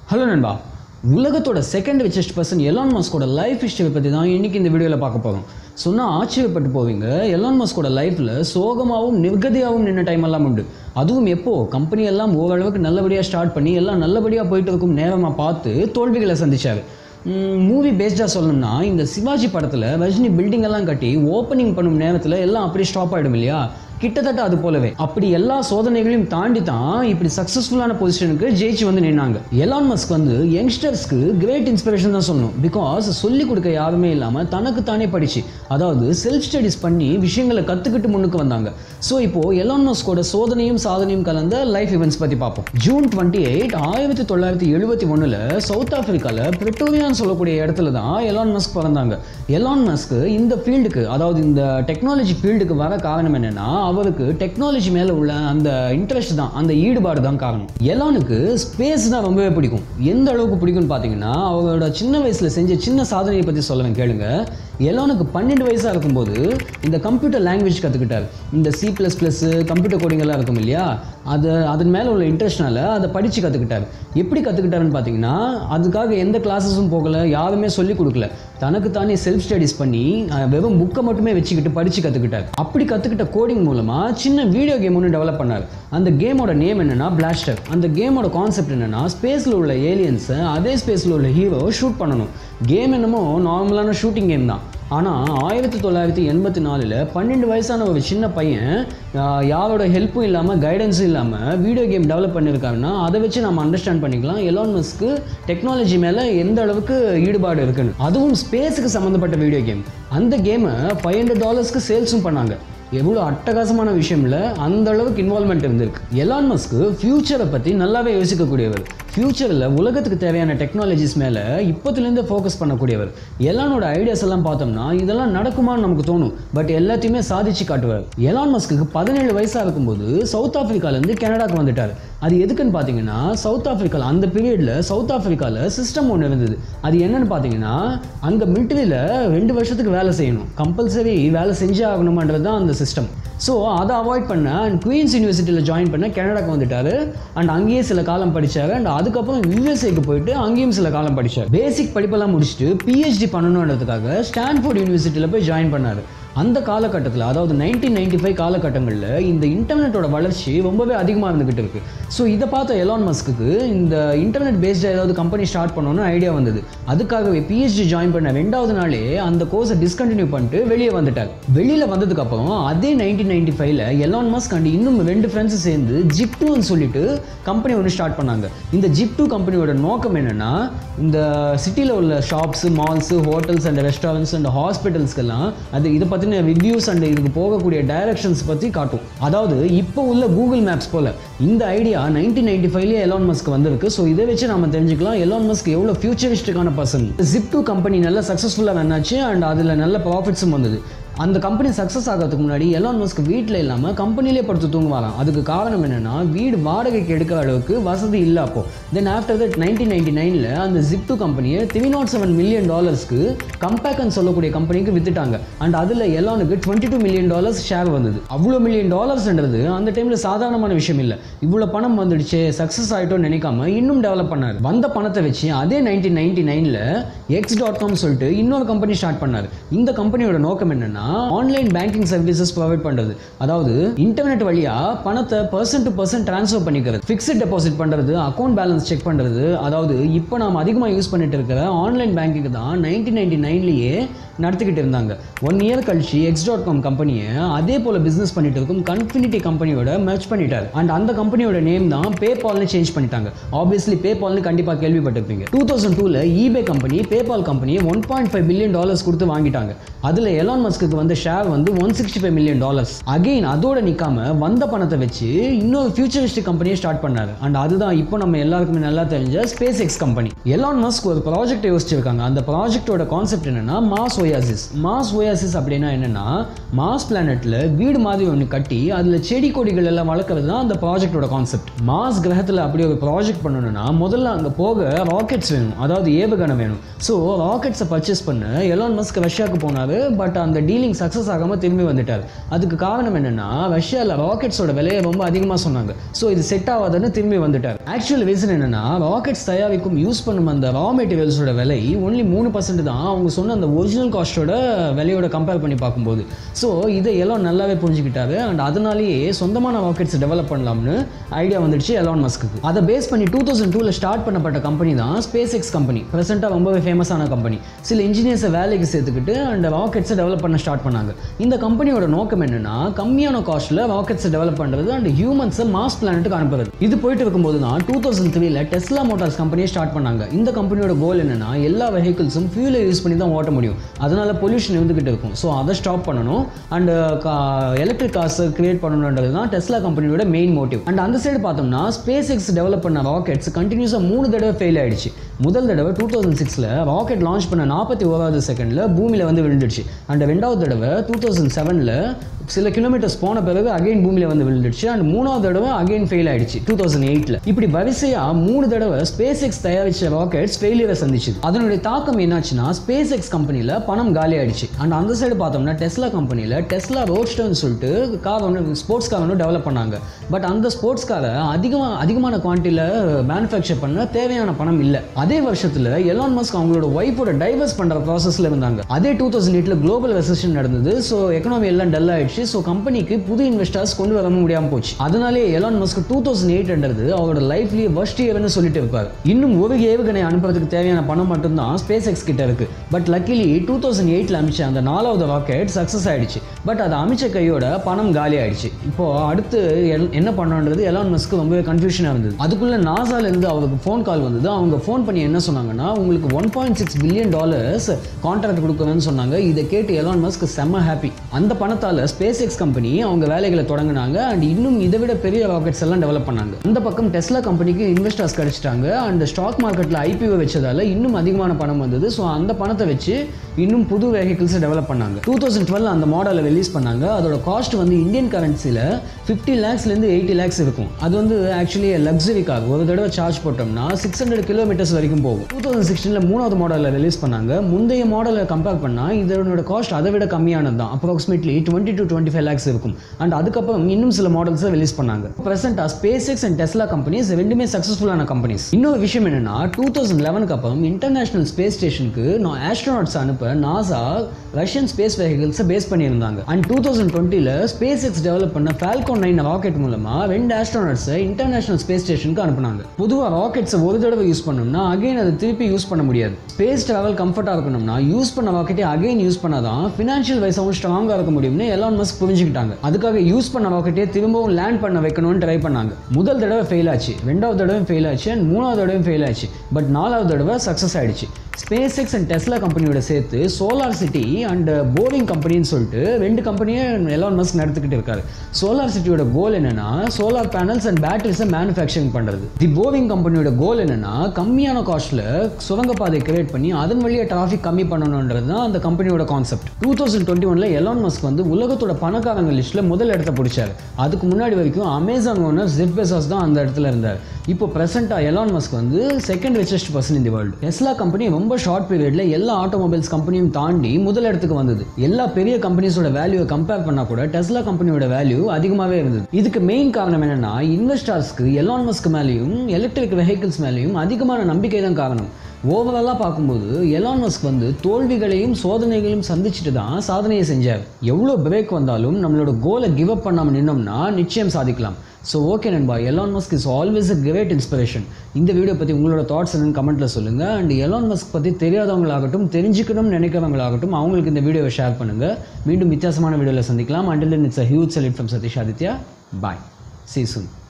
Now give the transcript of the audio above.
hello நண்பா உலகத்தோட second richest person Elon மஸ்கோட லைஃப் ஹிஸ்டரி பற்றி தான் இன்றைக்கி இந்த வீடியோவில் பார்க்க போகிறோம் சொன்னால் ஆச்சரியப்பட்டு போவீங்க எலான் மஸ்கோட லைஃப்பில் சோகமாகவும் நிர்கதியாகவும் நின்ன டைம் எல்லாம் உண்டு அதுவும் எப்போ கம்பெனி எல்லாம் ஓரளவுக்கு நல்லபடியாக ஸ்டார்ட் பண்ணி எல்லாம் நல்லபடியாக போயிட்டு இருக்கும் நேரமாக பார்த்து தோல்விகளை சந்திச்சாரு மூவி பேஸ்டாக சொல்லணும்னா இந்த சிவாஜி படத்தில் ரஜினி பில்டிங் எல்லாம் கட்டி ஓப்பனிங் பண்ணும் நேரத்தில் எல்லாம் அப்படியே ஸ்டாப் ஆகிடும் இல்லையா கிட்டத்தட்ட அது போலவே அப்படி எல்லா சோதனைகளையும் தாண்டி தான் இப்படி சக்ஸஸ்ஃபுல்லான பொசிஷனுக்கு ஜெயிச்சு வந்து நின்னாங்க எலான் மஸ்க் வந்து யங்ஸ்டர்ஸ்க்கு கிரேட் இன்ஸ்பிரேஷன் தான் சொல்லணும் பிகாஸ் சொல்லி கொடுக்க யாருமே இல்லாமல் தனக்கு தானே படிச்சு அதாவது செல்ஃப் ஸ்டடிஸ் பண்ணி விஷயங்களை கற்றுக்கிட்டு முன்னுக்கு வந்தாங்க ஸோ இப்போ எலான் மஸ்கோட சோதனையும் சாதனையும் கலந்த லைஃப் இவெண்ட்ஸ் பற்றி பார்ப்போம் ஜூன் டுவெண்ட்டி எயிட் ஆயிரத்தி தொள்ளாயிரத்தி எழுபத்தி ஒன்றில் சவுத் ஆப்பிரிக்காவில் பிரிட்டோரியான்னு சொல்லக்கூடிய இடத்துல தான் எலான் மஸ்க் பிறந்தாங்க எலான் மஸ்க் இந்த ஃபீல்டுக்கு அதாவது இந்த டெக்னாலஜி ஃபீல்டுக்கு வர காரணம் என்னன்னா அவருக்கு டெக்னாலஜி மேலே உள்ள அந்த இன்ட்ரெஸ்ட் தான் அந்த ஈடுபாடு தான் காரணம் எலானுக்கு ஸ்பேஸ் தான் ரொம்பவே பிடிக்கும் எந்த அளவுக்கு பிடிக்கும்னு பார்த்தீங்கன்னா அவரோட சின்ன வயசில் செஞ்ச சின்ன சாதனையை பற்றி சொல்லுவேன் கேளுங்க எலானுக்கு பன்னெண்டு வயசாக இருக்கும்போது இந்த கம்ப்யூட்டர் லாங்குவேஜ் கற்றுக்கிட்டார் இந்த C plus plus computer coding எல்லாம் இருக்கும் இல்லையா அது அதன் மேலே உள்ள இன்ட்ரெஸ்ட்னால அதை படித்து கற்றுக்கிட்டார் எப்படி கற்றுக்கிட்டாருன்னு பார்த்தீங்கன்னா அதுக்காக எந்த கிளாஸஸும் போகலை யாருமே சொல்லிக் கொடுக்கல தனக்கு தானே செல்ஃப் ஸ்டடிஸ் பண்ணி அஹ், வெறும் புக்கை மட்டுமே வச்சுக்கிட்டு படித்து கற்றுக்கிட்டார் அப்படி கற்றுக்கிட்ட கோடிங் மூலமாக சின்ன வீடியோ கேம் ஒன்று டெவலப் பண்ணார் அந்த கேமோட நேம் என்னன்னா பிளாஸ்டர் அந்த கேமோட கான்செப்ட் என்னன்னா ஸ்பேஸில் உள்ள ஏலியன்ஸை அதே ஸ்பேஸில் உள்ள ஹீரோ ஷூட் பண்ணணும் கேம் என்னமோ நார்மலான ஷூட்டிங் கேம் தான் ஆனால் ஆயிரத்தி தொள்ளாயிரத்தி எண்பத்தி நாலில் பன்னெண்டு வயசான ஒரு சின்ன பையன் ஆஹ், யாரோட ஹெல்ப்பும் இல்லாமல் கைடன்ஸும் இல்லாமல் வீடியோ கேம் டெவலப் பண்ணியிருக்காருன்னா அதை வச்சு நம்ம அண்டர்ஸ்டாண்ட் பண்ணிக்கலாம் எலான் மஸ்க்கு டெக்னாலஜி மேலே எந்த அளவுக்கு ஈடுபாடு இருக்குன்னு அதுவும் ஸ்பேஸுக்கு சம்மந்தப்பட்ட வீடியோ கேம் அந்த கேமை ஃபைவ் ஹண்ட்ரட் டாலர்ஸ்க்கு சேல்ஸும் பண்ணாங்க எவ்வளோ அட்டகாசமான விஷயம் இல்லை அந்த அளவுக்கு இன்வால்மெண்ட் இருந்திருக்கு எலான் மஸ்க்கு ஃப்யூச்சரை பற்றி நல்லாவே யோசிக்கக்கூடியவர் ஃப்யூச்சரில் உலகத்துக்கு தேவையான டெக்னாலஜிஸ் மேலே இப்போத்துலேருந்து ஃபோக்கஸ் பண்ணக்கூடியவர் எலானோட ஐடியாஸ் எல்லாம் பார்த்தோம்னா இதெல்லாம் நடக்குமான்னு நமக்கு தோணும் பட் எல்லாத்தையுமே சாதிச்சு காட்டுவார் எலான் மஸ்க்கு பதினேழு வயசாக இருக்கும்போது சவுத் ஆப்பிரிக்காலேருந்து கனடாக்கு வந்துட்டார் அது எதுக்குன்னு பார்த்தீங்கன்னா சவுத் ஆப்பிரிக்காவில் அந்த பீரியடில் சவுத் ஆப்பிரிக்காவில் சிஸ்டம் ஒன்று இருந்தது அது என்னன்னு பார்த்தீங்கன்னா அங்கே மிலிட்டரியில் ரெண்டு வருஷத்துக்கு வேலை செய்யணும் கம்பல்சரி வேலை செஞ்சே ஆகணுமான்றது தான் அந்த சிஸ்டம் ஸோ அதை அவாய்ட் பண்ண அண்ட் குயின்ஸ் யூனிவர்சிட்டியில் ஜாயின் பண்ண கனடாக்கு வந்துட்டாரு அண்ட் அங்கேயே சில காலம் படிச்சாரு அண்ட் அதுக்கப்புறம் யூஎஸ்ஏக்கு போயிட்டு அங்கேயும் சில காலம் படிச்சார் பேசிக் படிப்பெல்லாம் முடிச்சுட்டு பிஹெச்டி பண்ணணுன்றதுக்காக ஸ்டான்ஃபோர்ட் யூனிவர்சிட்டியில் போய் ஜாயின் பண்ணார் அந்த காலகட்டத்தில் அதாவது நைன்டீன் நைன்டி ஃபைவ் காலகட்டங்களில் இந்த இன்டர்நெட்டோட வளர்ச்சி ரொம்பவே அதிகமாக இருந்துகிட்டு இருக்கு ஸோ இதை பார்த்த எலான் மஸ்க்கு இந்த இன்டர்நெட் பேஸ்டாக ஏதாவது கம்பெனி ஸ்டார்ட் பண்ணணும்னு ஐடியா வந்தது அதுக்காகவே பிஹெச்டி ஜாயின் பண்ண ரெண்டாவது நாளே அந்த கோர்ஸை டிஸ்கண்டினியூ பண்ணிட்டு வெளியே வந்துட்டார் வெளியில் வந்ததுக்கப்புறம் அதே நைன்டீன் நைன்டி ஃபைவ்ல எலான் மஸ்க் அண்ட் இன்னும் ரெண்டு ஃப்ரெண்ட்ஸ் சேர்ந்து ஜிப்டூன்னு சொல்லிட்டு கம்பெனி ஒன்று ஸ்டார்ட் பண்ணாங்க இந்த ஜிப்டூ கம்பெனியோட நோக்கம் என்னன்னா இந்த சிட்டியில் உள்ள shops malls hotels and restaurants and ஹாஸ்பிட்டல்ஸ்க்கெல்லாம் அது இதை பற்றின ரிவ்யூஸ் அண்ட் இதுக்கு போகக்கூடிய டைரக்ஷன்ஸ் பற்றி காட்டும் அதாவது இப்போ உள்ள கூகுள் மேப்ஸ் போல இந்த ஐடியா நைன்டீன் நைன்டி ஃபைவ்லேயே எலான் மஸ்க் வந்திருக்கு ஸோ இதை வச்சு நம்ம தெரிஞ்சுக்கலாம் எலான் மஸ்க் எவ்வளோ ஃபியூச்சரிஸ்டிக்கான பர்சன் ஜிப்டூ கம்பெனி நல்லா சக்ஸஸ்ஃபுல்லாக ரன்னாச்சு அண்ட் அதில் நல்ல ப்ராஃபிட்ஸும் வந்தது அந்த கம்பெனி சக்ஸஸ் ஆகிறதுக்கு முன்னாடி எலான் மஸ்க் வீட்டில் இல்லாமல் கம்பெனிலே படுத்து தூங்குவாராம் அதுக்கு காரணம் என்னன்னா வீடு வாடகைக்கு எடுக்கிற அளவுக்கு வசதி இல்லை அப்போ then after that nineteen ninety நைனில் அந்த ஜிப்டு கம்பெனியை த்ரீ நாட் செவன் மில்லியன் டாலர்ஸ்க்கு கம்பேக்கன் சொல்லக்கூடிய கம்பெனிக்கு வித்துட்டாங்க அண்ட் அதில் எலானுக்கு twenty two million dollars share வந்தது அவ்வளோ மில்லியன் டாலர்ஸ்ன்றது அந்த டைமில் சாதாரணமான விஷயம் இல்லை இவ்வளோ பணம் வந்துடுச்சு சக்ஸஸ் ஆகிட்டோம்னு நினைக்காம இன்னும் டெவலப் பண்ணார் வந்த பணத்தை வச்சு அதே நைன்டீன் நைன்டி நைனில் எக்ஸ் டாட் காம் சொல்லிட்டு இன்னொரு கம்பெனி ஸ்டார்ட் பண்ணார் இந்த கம்பெனியோட நோக்கம் என்னன்னா ஆன்லைன் பேங்கிங் சர்வீசஸ் ப்ரொவைட் பண்றது அதாவது இன்டர்நெட் வழியா பணத்தை பர்சன் டு பர்சன் ட்ரான்ஸ்ஃபர் பண்ணிக்கிறது ஃபிக்ஸ்ட் டெபாசிட் பண்றது அக்கௌண்ட் பேலன்ஸ் செக் பண்றது அதாவது இப்போ நாம் அதிகமாக யூஸ் பண்ணிட்டு இருக்கிற ஆன்லைன் பேங்கிங் தான் நைன்டீன் நைன்டி நைன்லேயே நடத்திக்கிட்டு இருந்தாங்க ஒன் இயர் கழிச்சு எக்ஸ் டாட் காம் கம்பெனியை அதே போல பிசினஸ் பண்ணிட்டு இருக்கும் கன்ஃபினிட்டி கம்பெனியோட மெர்ச் பண்ணிட்டாரு அண்ட் அந்த கம்பெனியோட நேம் தான் பேபால்னு சேஞ்ச் பண்ணிட்டாங்க ஆப்வியஸ்லி பேபால்னு கண்டிப்பாக கேள்விப்பட்டிருப்பீங்க டூ தௌசண்ட் டூவில் ஈபே கம்பெனி பேபால் கம்பெனியை one point five billion dollars கொடுத்து வாங்கிட்டாங்க அதில் எலான் மஸ்க்கு வந்த ஷேர் வந்து one sixty five million dollars again அதோட நிற்காம வந்த பணத்தை வச்சு இன்னொரு ஃபியூச்சரிஸ்டிக் கம்பெனியை ஸ்டார்ட் பண்ணாரு அண்ட் அதுதான் இப்போ நம்ம எல்லாருக்குமே நல்லா தெரிஞ்ச SpaceX company Elon Musk ஒரு ப்ராஜெக்ட் யோசிச்சிருக்காங்க அந்த ப்ராஜெக்டோட கான்செப்ட் என்னன்னா மாஸ் ஒயாசிஸ் மாஸ் ஒயாசிஸ் அப்படின்னா என்னன்னா மாஸ் பிளானெட்ல வீடு மாதிரி ஒன்று கட்டி அதில் செடி கொடிகள் எல்லாம் வளர்க்குறது தான் அந்த ப்ராஜெக்டோட கான்செப்ட் மாஸ் கிரகத்தில் அப்படி ஒரு ப்ராஜெக்ட் பண்ணணும்னா முதல்ல அங்கே போக ராக்கெட்ஸ் வேணும் அதாவது ஏவுகணை வேணும் ஸோ ராக்கெட்ஸை பர்ச்சேஸ் பண்ண எலான் மஸ்க் ரஷ்யாவுக்கு போனார் பட் அந்த டீலிங் டீலிங் சக்ஸஸ் ஆகாமல் திரும்பி வந்துட்டார் அதுக்கு காரணம் என்னன்னா ரஷ்யாவில் ராக்கெட்ஸோட விலையை ரொம்ப அதிகமாக சொன்னாங்க ஸோ இது செட் ஆகாதுன்னு திரும்பி வந்துட்டார் ஆக்சுவல் ரீசன் என்னன்னா ராக்கெட்ஸ் தயாரிக்கும் யூஸ் பண்ணும் அந்த ரா மெட்டீரியல்ஸோட விலை ஒன்லி மூணு பர்சன்ட் தான் அவங்க சொன்ன அந்த ஒரிஜினல் காஸ்ட்டோட விலையோட கம்பேர் பண்ணி பார்க்கும்போது ஸோ இதை எல்லாம் நல்லாவே புரிஞ்சுக்கிட்டாரு அண்ட் அதனாலேயே சொந்தமான ராக்கெட்ஸ் டெவலப் பண்ணலாம்னு ஐடியா வந்துடுச்சு எலான் மஸ்க்கு அதை பேஸ் பண்ணி டூ தௌசண்ட் டூவில் ஸ்டார்ட் பண்ணப்பட்ட கம்பெனி தான் ஸ்பேஸ் எக்ஸ் கம்பெனி ப்ரெசென்ட்டாக ரொம்பவே ஃபேமஸான கம்பெனி சில இன்ஜினியர்ஸை வேலைக்கு சேர்த்துக்கிட்டு அண்ட் ராக்கெட்ஸை டெவலப் பண்ண ஸ்டார்ட் பண்ணாங்க இந்த கம்பெனியோட நோக்கம் என்னன்னா கம்மியான காஸ்ட்டில் ராக்கெட்ஸை டெவலப் பண்ணுறது அண்ட் ஹியூமன்ஸை மாஸ் பிளானட்டுக்கு அனுப்புறது இது போயிட்டு இருக்கும்போது தான் டூ தௌசண்ட் த்ரீல டெஸ்லா மோட்டார்ஸ் கம்பெனியை ஸ்டார்ட் பண்ணாங்க இந்த கம்பெனியோட கோல் என்னன்னா எல்லா வெஹிக்கிள்ஸும் ஃபியூலை யூஸ் பண்ணி தான் ஓட்ட முடியும் அதனால பொல்யூஷன் இருந்துகிட்டு இருக்கும் ஸோ அதை ஸ்டாப் பண்ணணும் அண்ட் எலக்ட்ரிக் கார்ஸ் கிரியேட் பண்ணணுன்றது தான் டெஸ்லா கம்பெனியோட மெயின் மோட்டிவ் அண்ட் அந்த சைடு பார்த்தோம்னா ஸ்பேஸ் எக்ஸ் டெவலப் பண்ண ராக்கெட்ஸ் கண்டினியூஸாக மூணு தடவை ஃபெயில் ஆயிடுச்சு முதல் தடவை டூ தௌசண்ட் சிக்ஸில் ராக்கெட் லான்ச் பண்ண நாற்பத்தி ஓராவது செகண்டில் பூமியில் வந்து விழுந்துடுச்சு அண்ட் ரெண்டாவது தடவை டூ தௌசண்ட் செவனில் சில கிலோமீட்டர்ஸ் போன பிறகு அகைன் பூமியில் வந்து விழுந்துடுச்சு அண்ட் மூணாவது தடவை அகைன் ஃபெயில் ஆயிடுச்சு டூ தௌசண்ட் எயிட்டில் இப்படி வரிசையாக மூணு தடவை ஸ்பேஸ் எக்ஸ் தயாரிச்ச ராக்கெட்ஸ் ஃபெயிலியரை சந்திச்சுது அதனுடைய தாக்கம் என்னாச்சுன்னா ஸ்பேஸ் எக்ஸ் கம்பெனியில் பணம் காலி ஆயிடுச்சு அண்ட் அந்த சைடு பார்த்தோம்னா டெஸ்லா கம்பெனியில் டெஸ்லா ரோட்ஸ்டர்னு சொல்லிட்டு கார் ஒன்று ஸ்போர்ட்ஸ் கார் ஒன்று டெவலப் பண்ணாங்க பட் அந்த ஸ்போர்ட்ஸ் காரை அதிகமாக அதிகமான குவான்டிட்டியில் மேனுஃபேக்சர் பண்ண தேவையான பணம் இல்லை அதே வருஷத்தில் எலான் மஸ்க் அவங்களோட ஒய்ஃபோட டைவர்ஸ் பண்ணுற ப்ராசஸில் இருந்தாங்க அதே டூ தௌசண்ட் எயிட்டில் குளோபல் ரெசன் நடந்தது ஸோ எக்கனாமி எல்லாம் டல் ஆயிடுச்சு ஸோ கம்பெனிக்கு புது இன்வெஸ்டர்ஸ் கொண்டு வர முடியாமல் போச்சு அதனாலே எலான் மஸ்க் டூ தௌசண்ட் எயிட்ன்றது அவரோட லைஃப்லேயே ஃபர்ஸ்ட் இயர்னு சொல்லிட்டு இருப்பார் இன்னும் ஒரு ஏவுகணை அனுப்புறதுக்கு தேவையான பணம் மட்டும்தான் ஸ்பேஸ் எக்ஸ் கிட்ட இருக்கு பட் லக்கிலி டூ தௌசண்ட் எயிட்டில் அமைச்ச அந்த நாலாவது ராக்கெட் சக்ஸஸ் ஆயிடுச்சு பட் அது அமைச்ச கையோட பணம் காலி ஆயிடுச்சு இப்போ அடுத்து எல்- என்ன பண்ணணுன்றது எலான் மஸ்க்கு ரொம்பவே கன்ஃபியூஷனாக இருந்தது அதுக்குள்ள நாசால இருந்து அவருக்கு ஃபோன் கால் வந்தது அவங்க ஃபோன் பண்ணி என்ன சொன்னாங்கன்னா உங்களுக்கு one point six billion dollars contract கொடுக்குறேன்னு சொன்னாங்க இதை கேட்டு எலான் மஸ்க் செம்ம ஹாப்பி அந்த பணத்தால் ஸ்பேஸ் எக்ஸ் கம்பெனி அவங்க வேலைகளை தொடங்கினாங்க அண்ட் இன்னும் இதை விட பெரிய ராக்கெட்ஸ் எல்லாம் டெவலப் பண்ணாங்க இந்த பக்கம் டெஸ்லா கம்பெனிக்கு இன்வெஸ்டர்ஸ் கிடைச்சிட்டாங்க அண்ட் ஸ்டாக் மார்க்கெட்டில் ஐபிஓ வச்சதால இன்னும் அதிகமான பணம் வந்தது ஸோ அந்த பணத்தை வச்சு இன்னும் புது வெஹிக்கிள்ஸை டெவலப் பண்ணாங்க டூ தௌசண்ட் டுவெல் அந்த மாடலை ரிலீஸ் பண்ணாங்க அதோட காஸ்ட் வந்து இந்தியன் கரன்சியில் ஃபிஃப்டி லேக்ஸ்லேருந்து எயிட்டி லேக்ஸ் இருக்கும் அது வந்து ஆக்சுவலி லக்ஸரி கார் ஒரு தடவை சார்ஜ் போட்டோம்னா சிக்ஸ் ஹண்ட்ரட் கிலோமீட்டர்ஸ் வரைக்கும் போகும் டூ தௌசண்ட் சிக்ஸ்டீனில் மூணாவது மாடலில் ரிலீஸ் பண்ணாங்க முந்தைய மாடலை கம்பேர் பண்ணால் இதனோட காஸ்ட் அதை விட கம்மியானது தான் approximately twenty to twenty five lakhs இருக்கும் அண்ட் அதுக்கப்புறம் இன்னும் சில மாடல்ஸை ரிலீஸ் பண்ணாங்க ப்ரெசென்ட்டாக SpaceX and Tesla companies ரெண்டுமே சக்ஸஸ்ஃபுல்லான கம்பெனிஸ் இன்னொரு விஷயம் என்னன்னா டூ தௌசண்ட் லெவனுக்கு அப்புறம் இன்டர்நேஷனல் ஸ்பேஸ் ஸ்டேஷனுக்கு நான் ஆஸ்ட்ரோனாட்ஸ் அனுப்ப நாசா ரஷ்யன் ஸ்பேஸ் வெஹிக்கிள்ஸை பேஸ் பண்ணியிருந்தாங்க அண்ட் டூ தௌசண்ட் டுவெண்ட்டியில் ஸ்பேஸ் எக்ஸ் டெவலப் பண்ண ஃபால்கோன் நைன் ராக்கெட் மூலமாக ரெண்டு ஆஸ்ட்ரோனாட்ஸை இன்டர்நேஷனல் ஸ்பேஸ் ஸ்டேஷனுக்கு அனுப்புனாங்க பொதுவாக ராக்கெட்ஸை ஒரு தடவை யூஸ் பண்ணோம்னா அகைன் அதை திருப்பி யூஸ் பண்ண முடியாது ஸ்பேஸ் ட்ராவல் கம்ஃபர்ட்டாக இருக்கணும்னா யூஸ் பண்ண ராக்கெட்டை அகைன் யூஸ் பண்ணாதான் ஃபினான்ஷியல் வைஸாகவும் ஸ்ட்ராங்காக இருக்க முடியும்னு எலான் மஸ்க் புரிஞ்சுக்கிட்டாங்க அதுக்காக யூஸ் பண்ண ராக்கெட்டே திரும்பவும் லேண்ட் பண்ண வைக்கணும்னு ட்ரை பண்ணாங்க முதல் தடவை ஃபெயில் ஆச்சு ரெண்டாவது தடவை ஃபெயில் ஆச்சு அண்ட் மூணாவது தடவையும் ஃபெயில் ஆச்சு பட் நாலாவது தடவை சக்ஸஸ் ஆயிடுச்சு ஸ்பேஸ் எக்ஸ் அண்ட் டெஸ்லா கம்பெனியோட சேர்த்து சோலார் சிட்டி அண்ட் போரிங் கம்பெனின்னு சொல்லிட்டு ரெண்டு கம்பெனியை எலான் மஸ்க் நடத்திக்கிட்டு இருக்காரு சோலார் சிட்டியோட கோல் என்னன்னா சோலார் பேனல்ஸ் அண்ட் பேட்டரிஸை மேனுஃபேக்சரிங் பண்ணுறது தி போரிங் கம்பெனியோட கோல் என்னன்னா கம்மியான காஸ்ட்டில் சுரங்கப்பாதை கிரியேட் பண்ணி அதன் வழியாக டிராஃபிக் கம்மி பண்ணணுன்றது தான் அந்த கம்பெனியோட கான்செப்ட் டூ தௌசண்ட் டுவெண்ட்டி ஒனில் எலான் மஸ்க் வந்து உலகத்தோட பணக்காரங்க லிஸ்ட்டில் முதல் இடத்த பிடிச்சாரு அதுக்கு முன்னாடி வரைக்கும் அமேசான் ஓனர் ஜெஃப் பெசாஸ் தான் அந்த இடத்துல இருந்தார் இப்போ ப்ரெசென்ட்டாக எலான் மஸ்க் வந்து செகண்ட் ரிச்சஸ்ட் பர்சன் இந்த வேர்ல்டு டெஸ்லா கம்பெனி ரொம்ப ஷார்ட் பீரியட்ல எல்லா ஆட்டோமொபைல்ஸ் கம்பெனியும் தாண்டி முதல் இடத்துக்கு வந்தது எல்லா பெரிய கம்பெனிஸோட வேல்யூவை கம்பேர் பண்ணா கூட டெஸ்லா கம்பெனியோட வேல்யூ அதிகமாகவே இருந்தது இதுக்கு மெயின் காரணம் என்னன்னா இன்வெஸ்டர்ஸ்க்கு எலான் மஸ்க் மேலேயும் எலக்ட்ரிக் வெஹிக்கிள்ஸ் மேலேயும் அதிகமான நம்பிக்கை தான் காரணம் ஓவராலாக பார்க்கும்போது எலான் மஸ்க் வந்து தோல்விகளையும் சோதனைகளையும் சந்திச்சுட்டு தான் சாதனையை செஞ்சார் எவ்வளோ பிரேக் வந்தாலும் நம்மளோட கோலை கிவ் அப் பண்ணாமல் நின்னோம்னா நிச்சயம் சாதிக்கலாம் ஸோ ஓகே நண்பா Elon Musk is always a great inspiration இந்த வீடியோ பற்றி உங்களோட தாட்ஸ் என்னன்னு கமெண்ட்டில் சொல்லுங்கள் அண்ட் எலான் மஸ்க் பற்றி தெரியாதவங்களாகட்டும் தெரிஞ்சுக்கணும்னு நினைக்கிறவங்களாகட்டும் அவங்களுக்கு இந்த வீடியோவை ஷேர் பண்ணுங்கள் மீண்டும் வித்தியாசமான வீடியோவில் சந்திக்கலாம் until it's a huge solid from Satish Aditya bye see soon